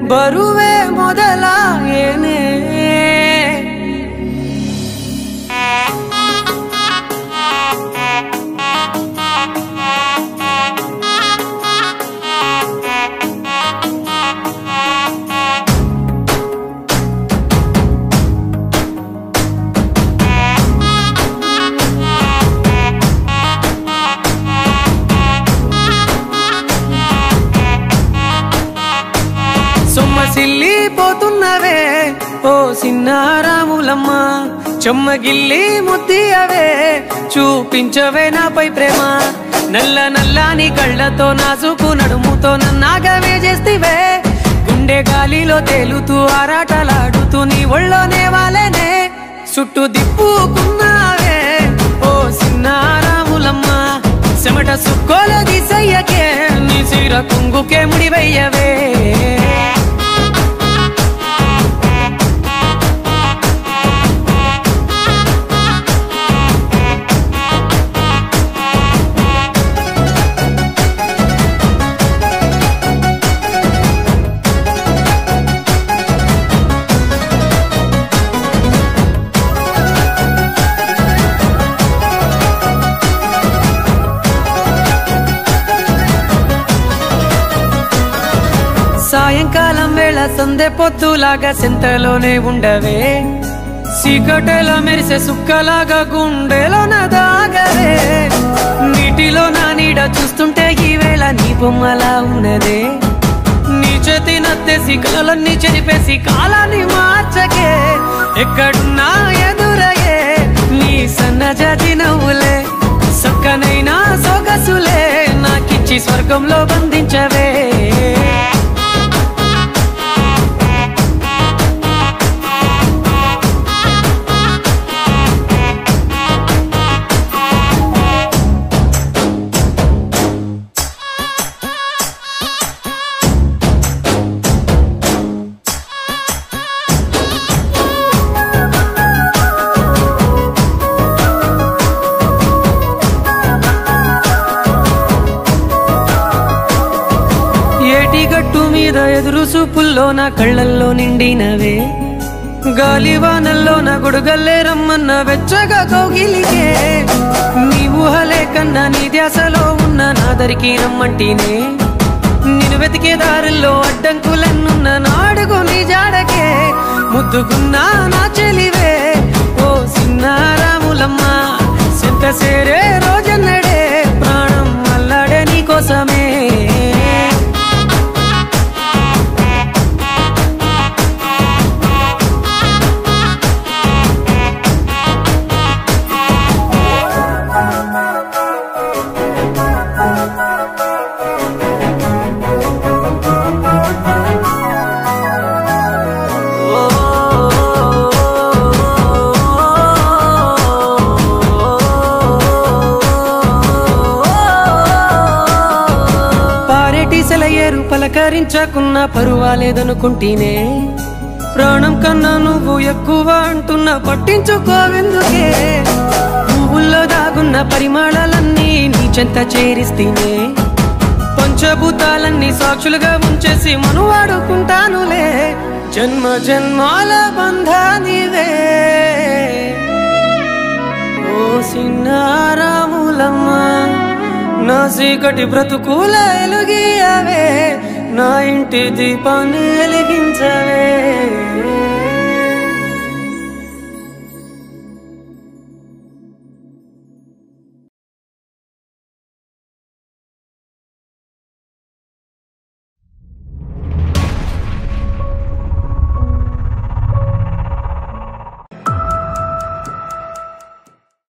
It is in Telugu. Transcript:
బరువే మొదలాయేనే సొమ్మసిల్లిపోతున్నవే ఓ సిన్నారాములమ్మ చెమ్మగిల్లి ముద్దియవే చూపించవే నాపై ప్రేమ నల్ల నల్లాని కళ్ళతో నాసుకు నడుముతో నన్నాగవే చేస్తివే గుండె గాలిలో తేలుతూ ఆరాటలాడుతూ నీ ఒళ్ళోనే వాలేనే చుట్టూ దిప్పుకున్నావే ఓ సిన్నారాములమ్మ చెమట సుక్కోల దిశయ్యకే నీ చీర కుంగుకే ముడివయ్యవే సాయంకాలం వేళ సందె పొద్దులాగా సెంతలోనే ఉండవే సీకటెల మెరిసే సుక్కలాగా గుండెలోన దాగవే నీటిలో నా నీడ చూస్తుంటే ఈ వేళ నీ బొమ్మలా ఉన్నదే నీ చేతి నత్తేసి కలలన్నీ చెరిపేసి కాలాన్ని మార్చకే ఎక్కడున్నా ఎదురయ్యే నీ సన్నజాతి నవ్వులే సక్కనైనా సొగసులే నాకిచ్చి స్వర్గంలో బంధించవే ఏటి గట్టు మీద ఎదురు చూపుల్లో నా కళ్ళల్లో నిండినవే గాలివానల్లో నా గొడుగల్లే రమ్మన్న వెచ్చగా కౌగిలికే నీ ఊహలే కన్నా నీ ధ్యాసలో ఉన్న నాదరికి రమ్మంటినే నేను వెతికే దారుల్లో అడ్డంకులన్నున్న నాడుగు నీ జాడకే ముద్దుకున్నా నా చెలివే ఓ సిన్నారాములమ్మ సింత సేరే రోజన్నడే ప్రాణం అల్లాడే నీ కోసమే పారేటి సెలయేరు పలకరించకున్న పరువాలేదనుకుంటేనే ప్రాణం కన్నా నువ్వు ఎక్కువ అంటున్నా పట్టించుకోవెందుకే పువ్వుల్లో దాగున్న పరిమాణాలన్నీ నీ చెంత చేరిస్తేనే పంచభూతాలన్నీ సాక్షులుగా ఉంచేసి మనువాడుకుంటానులే జన్మ జన్మాల బంధానివే ఓ సిన్నారాములమ్మ నా చీకటి బ్రతుకుల ఎలుగియవే నా ఇంటి దీపాన్ని వెలిగించ